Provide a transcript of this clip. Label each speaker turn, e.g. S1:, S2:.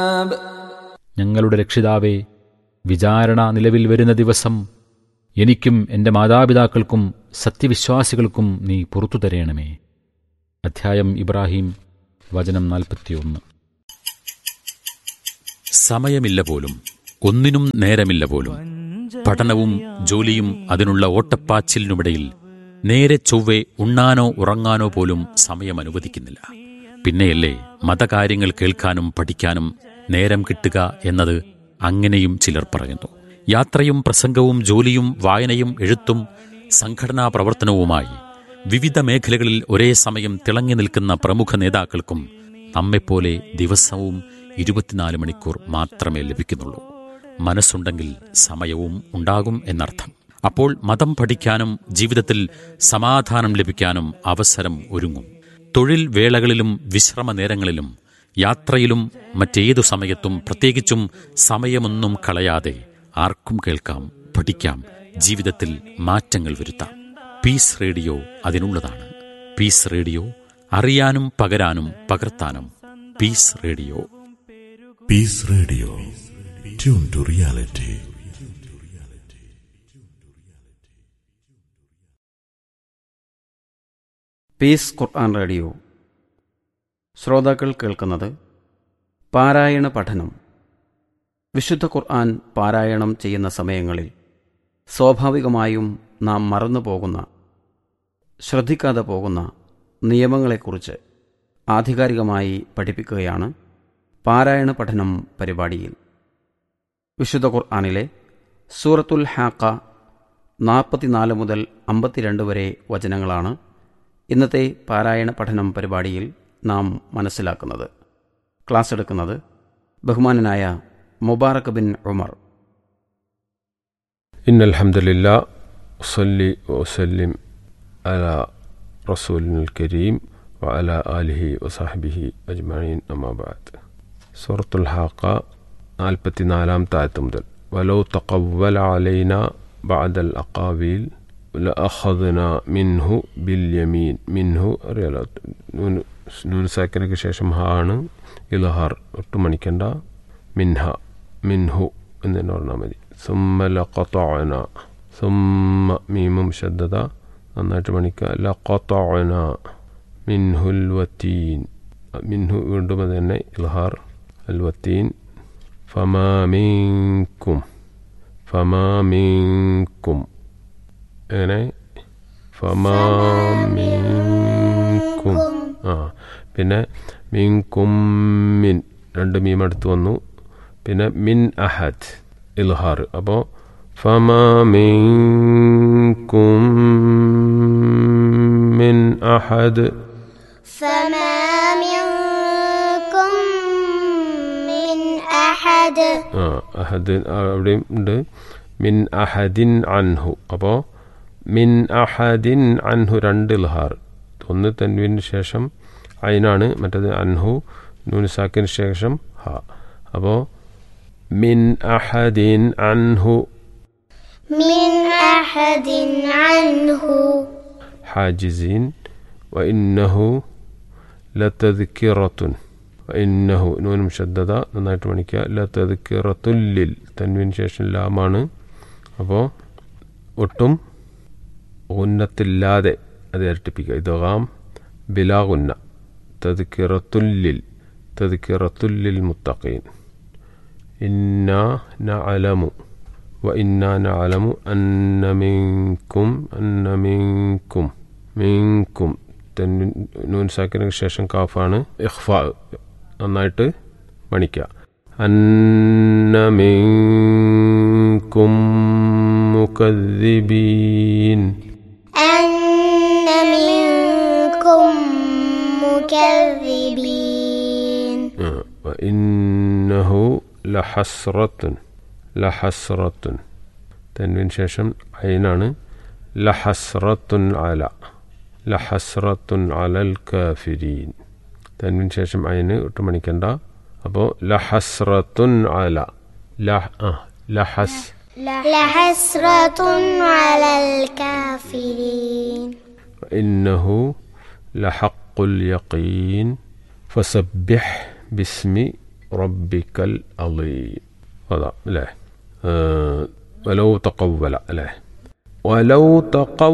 S1: ഞങ്ങളുടെ രക്ഷിതാവേ വിചാരണ നിലവിൽ വരുന്ന ദിവസം എനിക്കും എൻ്റെ മാതാപിതാക്കൾക്കും സത്യവിശ്വാസികൾക്കും നീ പുറത്തു തരയണമേ അധ്യായം ഇബ്രാഹിം വചനം നാൽപ്പത്തിയൊന്ന്
S2: സമയമില്ല പോലും ഒന്നിനും നേരമില്ല പോലും പഠനവും ജോലിയും അതിനുള്ള ഓട്ടപ്പാച്ചിലിനുമിടയിൽ നേരെ ചൊവ്വെ ഉണ്ണാനോ ഉറങ്ങാനോ പോലും സമയം അനുവദിക്കുന്നില്ല പിന്നെയല്ലേ മതകാര്യങ്ങൾ കേൾക്കാനും പഠിക്കാനും നേരം കിട്ടുക എന്നത് അങ്ങനെയും ചിലർ പറയുന്നു യാത്രയും പ്രസംഗവും ജോലിയും വായനയും എഴുത്തും സംഘടനാ പ്രവർത്തനവുമായി വിവിധ മേഖലകളിൽ ഒരേ സമയം തിളങ്ങി നിൽക്കുന്ന പ്രമുഖ നേതാക്കൾക്കും നമ്മെപ്പോലെ ദിവസവും ഇരുപത്തിനാല് മണിക്കൂർ മാത്രമേ ലഭിക്കുന്നുള്ളൂ മനസ്സുണ്ടെങ്കിൽ സമയവും ഉണ്ടാകും എന്നർത്ഥം അപ്പോൾ മതം പഠിക്കാനും ജീവിതത്തിൽ സമാധാനം ലഭിക്കാനും അവസരം ഒരുങ്ങും തൊഴിൽ വേളകളിലും വിശ്രമ നേരങ്ങളിലും യാത്രയിലും മറ്റേതു സമയത്തും പ്രത്യേകിച്ചും സമയമൊന്നും കളയാതെ ആർക്കും കേൾക്കാം പഠിക്കാം ജീവിതത്തിൽ മാറ്റങ്ങൾ വരുത്താം പീസ് റേഡിയോ അതിനുള്ളതാണ് പീസ് റേഡിയോ അറിയാനും പകരാനും പകർത്താനും peace radio
S3: Peace Radio. Tune to reality.
S4: Peace Quran radio ശ്രോതാക്കൾ കേൾക്കുന്നത് പാരായണ പഠനം വിശുദ്ധ ഖുർആൻ പാരായണം ചെയ്യുന്ന സമയങ്ങളിൽ സ്വാഭാവികമായും നാം മറന്നു പോകുന്ന ശ്രദ്ധിക്കാതെ പോകുന്ന നിയമങ്ങളെക്കുറിച്ച് ആധികാരികമായി പഠിപ്പിക്കുകയാണ് പാരായണ പഠനം പരിപാടിയിൽ വിശുദ്ധ ഖുർആനിലെ സൂറത്തുൽ ഹാക്ക നാൽപ്പത്തിനാല് മുതൽ അമ്പത്തിരണ്ട് വരെ വചനങ്ങളാണ് ഇന്നത്തെ പാരായണ പഠനം പരിപാടിയിൽ നാം മനസ്സിലാക്കുന്നത് ക്ലാസ് എടുക്കുന്നത് ബഹുമാനനായ മുബാറക് ബിൻ ഉമർ
S5: إن الحمد لله أصلي وأسلم على رسولنا الكريم وعلى آله وصحبه أجمعين أما بعد سورة الحاقة നാൽപ്പത്തി നാലാം താഴത്ത് മുതൽ ولو تقول علينا بعد الأقاويل لأخذنا منه باليمين منه അറിയാലോ നൂന് നൂന് സാക്കിനൊക്കെ ശേഷം ഹാ ആണ് ഇലഹാർ ഒട്ടും മണിക്കണ്ട മിൻഹ മിൻഹു എന്ന് തന്നെ പറഞ്ഞാൽ മതി സുമ്മ ലഖത്തഅന സുമ്മ മീമും ശബ്ദത നന്നായിട്ട് മണിക്കുക ലഖത്തഅന മിൻഹുൽ വത്തീൻ മിൻഹു വീണ്ടും അത് തന്നെ ഇൽഹാർ അൽ വത്തീൻ ഫമാ മിൻകും ഫമാ മിൻകും എങ്ങനെ ഫമാ മിൻകും ആ പിന്നെ മിൻകും മിൻ രണ്ട് മീം അടുത്ത് വന്നു പിന്നെ മിൻ അഹദ് ഇൽഹാർ അപ്പോൾ ഫമാ മിൻകും മിൻ അഹദ്
S6: فما منكم من أحد
S5: ആ അഹദ് അവിടെയും ഉണ്ട് മിൻ അഹദിൻ അൻഹു അപ്പോൾ മിൻ അഹദിൻ അൻഹു രണ്ട് ഇൽഹാർ ഒന്ന് തൻവിന് ശേഷം അയിനാണ് മറ്റേത് അൻഹു നൂനിസാക്കിന് ശേഷം ഹ അപ്പോൾ മിൻ അഹദിൻ അൻഹു
S6: من أحد عنه
S5: حاجزين وإنه لتذكرة وإنه നൂൻ മുഷദ്ദത നന്നായിട്ട് മണിക്കുക ലതذكرത്തുല്ലിൽ തൻവിന് ശേഷം ലാമാണ് അപ്പോൾ ഒട്ടും ഉന്നത്തില്ലാതെ അത് ഇരട്ടിപ്പിക്കുക ഇതാം ബിലാഗുന്ന തذكرത്തുല്ലിൽ തذكرത്തുല്ലിൽ മുത്തഖീൻ إنا نعلم وإنا نعلم أن منكم أن منكم منكم തെൻ- നൂൻ സാക്കിന് ശേഷം കാഫാണ് ഇഖ്ഫ നന്നായിട്ട് മണിക്കുക അന്ന മിൻകും മുകദ്ദിബീൻ
S6: أن منكم مكذبين
S5: وإنه لحسرة لحسرة തൻവിൻ ശേഷം അയിനാണ് ലഹസ്രത്തുൻ അല ലഹസ്രത്തുൻ അലൽ കാഫിരീൻ തൻവിൻ ശേഷം അയിന് ഒട്ടും മണിക്കണ്ട അപ്പോൾ ലഹസ്രത്തുൻ അല ലഹ ആ, ലഹസ്
S6: لحسرة على الكافرين
S5: إنه لحق اليقين فسبح باسم റബ്ബിക്കൽ അലീം അതാ അല്ലേ ഏഹ്, വലൗ തക്കവല അല്ലേ വലൗ തക്കവ